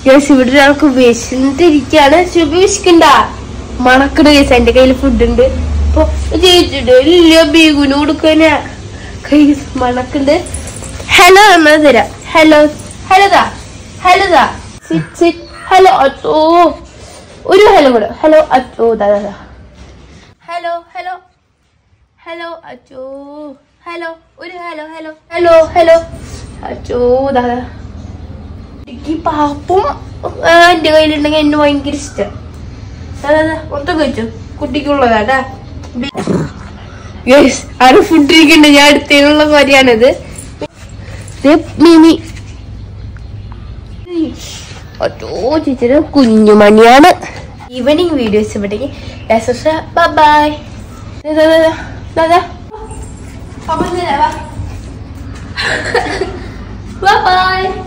yes ഇവിടെ ഒരാൾക്ക് വിശന്നിട്ടിരിക്കാണ് ശുഭ വിശക്കണ്ട മണക്കട് case എന്റെ കയ്യിൽ ഫുഡ് ഉണ്ട് അപ്പൊ ചേച്ചിട്ട് ഇല്ല ബീഗുന് കൊടുക്കാനാ കൈ മണക്കുണ്ട് ഹലോ എന്നാ തരാം ഹലോ ഹലോ ദാ ഹലോ ദാ സിറ്റ് സിറ്റ് ഹലോ അച്ചോ ഒരു ഹലോ കൂടെ ഹലോ അച്ചോ ദാ ദാ ദാ ഹലോ ഹലോ ഹലോ അച്ചോ ഹലോ ഒരു ഹലോ ഹലോ ഹലോ ഹലോ അച്ചോ ദാ ദാ എനിക്ക് പാപ്പും ആ, എന്റെ കയ്യിലുണ്ടെങ്കിൽ എന്നെ ഭയങ്കര ഇഷ്ടം മൊത്തം കഴിച്ചു കുട്ടിക്കുള്ളതാട്ടാ യെസ് അവിടെ ഫുഡ് ഇരിക്കണ്ട് ഞാൻ അടുത്തേനുള്ള കാര്യമാണിത് ദേ മിനി ഒറ്റോ ചേച്ചിയുടെ കുഞ്ഞുമണിയാണ് ഈവനിങ് വീഡിയോസ് ഇവിടേക്ക് ബൈ ബൈ